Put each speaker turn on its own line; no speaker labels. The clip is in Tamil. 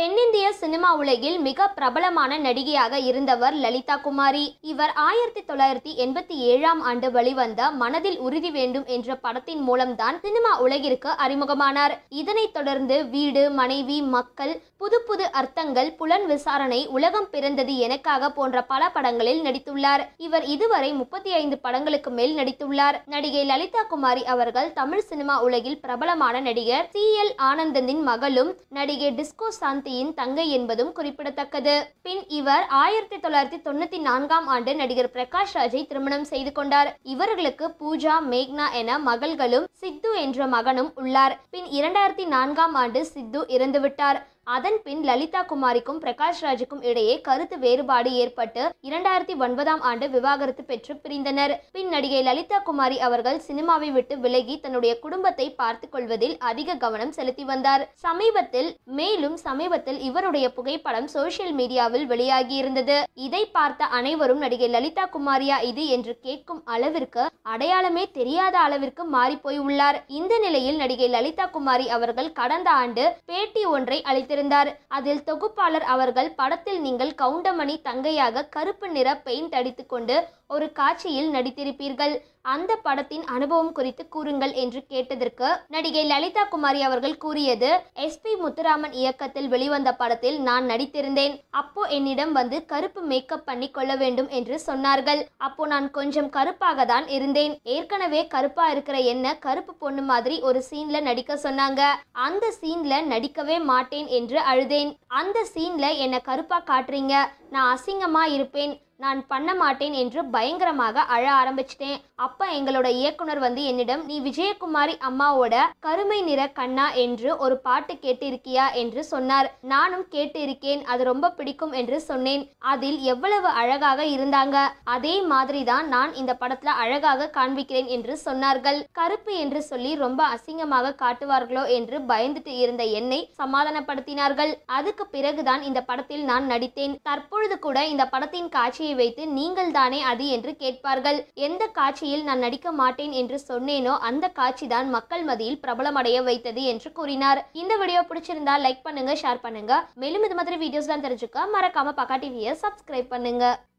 தென்னிந்திய சினிமா உலகில் மிக பிரபலமான நடிகையாக இருந்தவர் லலிதா குமாரி இவர் ஆயிரத்தி தொள்ளாயிரத்தி எண்பத்தி ஏழாம் ஆண்டு வெளிவந்த மனதில் உறுதி வேண்டும் என்ற படத்தின் மூலம்தான் சினிமா உலகிற்கு அறிமுகமானார் இதனைத் தொடர்ந்து வீடு மனைவி மக்கள் புது புது அர்த்தங்கள் புலன் விசாரணை உலகம் பிறந்தது எனக்காக போன்ற பல படங்களில் நடித்துள்ளார் இவர் இதுவரை முப்பத்தி ஐந்து படங்களுக்கு மேல் நடித்துள்ளார் நடிகை லலிதா குமாரி அவர்கள் தமிழ் சினிமா உலகில் பிரபலமான நடிகர் சி எல் ஆனந்தனின் மகளும் நடிகை டிஸ்கோ சாந்தியின் தங்கை என்பதும் குறிப்பிடத்தக்கது பின் இவர் ஆயிரத்தி தொள்ளாயிரத்தி தொண்ணூத்தி நான்காம் ஆண்டு நடிகர் பிரகாஷ் ராஜை திருமணம் செய்து கொண்டார் இவர்களுக்கு பூஜா மேக்னா என மகள்களும் சித்து என்ற மகனும் உள்ளார் பின் இரண்டாயிரத்தி நான்காம் ஆண்டு சித்து இறந்துவிட்டார் அதன் பின் லலிதா குமாரிக்கும் பிரகாஷ் ராஜுக்கும் இடையே கருத்து வேறுபாடு ஏற்பட்டு இரண்டாயிரத்தி ஒன்பதாம் ஆண்டு விவாகரத்து பெற்று பிரிந்தனர் பின் நடிகை லலிதா குமாரி அவர்கள் சினிமாவை விட்டு விலகி தன்னுடைய குடும்பத்தை பார்த்துக் கொள்வதில் அதிக கவனம் செலுத்தி வந்தார் சமீபத்தில் மேலும் சமீபத்தில் இவருடைய புகைப்படம் சோசியல் மீடியாவில் வெளியாகியிருந்தது இதை பார்த்த அனைவரும் நடிகை லலிதா குமாரியா இது என்று கேட்கும் அளவிற்கு அடையாளமே தெரியாத அளவிற்கு மாறி போய் உள்ளார் இந்த நிலையில் நடிகை லலிதா குமாரி அவர்கள் கடந்த ஆண்டு பேட்டி ஒன்றை அளித்திருந்தார் அதில் தொகுப்பாளர் அவர்கள் படத்தில் நீங்கள் கவுண்டமணி தங்கையாக கருப்பு நிற பெயிண்ட் அடித்துக்கொண்டு ஒரு காட்சியில் நடித்திருப்பீர்கள் அந்த படத்தின் அனுபவம் குறித்து கூறுங்கள் என்று கேட்டதற்கு நடிகை லலிதா குமாரி அவர்கள் கூறியது எஸ்பி முத்துராமன் இயக்கத்தில் வெளிவந்த படத்தில் நான் நடித்திருந்தேன் அப்போ என்னிடம் வந்து கருப்பு மேக்கப் பண்ணி கொள்ள வேண்டும் என்று சொன்னார்கள் அப்போ நான் கொஞ்சம் கருப்பாக தான் இருந்தேன் ஏற்கனவே கருப்பா இருக்கிற என்ன கருப்பு பொண்ணு மாதிரி ஒரு சீன்ல நடிக்க சொன்னாங்க அந்த சீன்ல நடிக்கவே மாட்டேன் என்று அழுதேன் அந்த சீன்ல என்ன கருப்பா காட்டுறீங்க நான் அசிங்கமா இருப்பேன் நான் பண்ண மாட்டேன் என்று பயங்கரமாக அழ ஆரம்பிச்சிட்டேன் அப்ப எங்களோட இயக்குனர் வந்து என்னிடம் நீ விஜயகுமாரி அம்மாவோட கருமை நிற கண்ணா என்று ஒரு பாட்டு கேட்டிருக்கியா என்று சொன்னார் நானும் கேட்டு இருக்கேன் அது ரொம்ப பிடிக்கும் என்று சொன்னேன் அதில் எவ்வளவு அழகாக இருந்தாங்க அதே மாதிரி தான் நான் இந்த படத்துல அழகாக காண்பிக்கிறேன் என்று சொன்னார்கள் கருப்பு என்று சொல்லி ரொம்ப அசிங்கமாக காட்டுவார்களோ என்று பயந்துட்டு இருந்த என்னை சமாதானப்படுத்தினார்கள் அதுக்கு பிறகுதான் இந்த படத்தில் நான் நடித்தேன் தற்பொழுது கூட இந்த படத்தின் காட்சியை வைத்து நீங்கள் தானே அது என்று கேட்பார்கள் எந்த காட்சியில் நான் நடிக்க மாட்டேன் என்று சொன்னேனோ அந்த காட்சி தான் மக்கள் மத்தியில் பிரபலமடைய வைத்தது என்று கூறினார் இந்த வீடியோ பிடிச்சிருந்தா லைக் பண்ணுங்க ஷேர் பண்ணுங்க மேலும் இது மாதிரி வீடியோஸ் தான் தெரிஞ்சுக்க மறக்காம பக்கா டிவியை சப்ஸ்கிரைப் பண்ணுங்க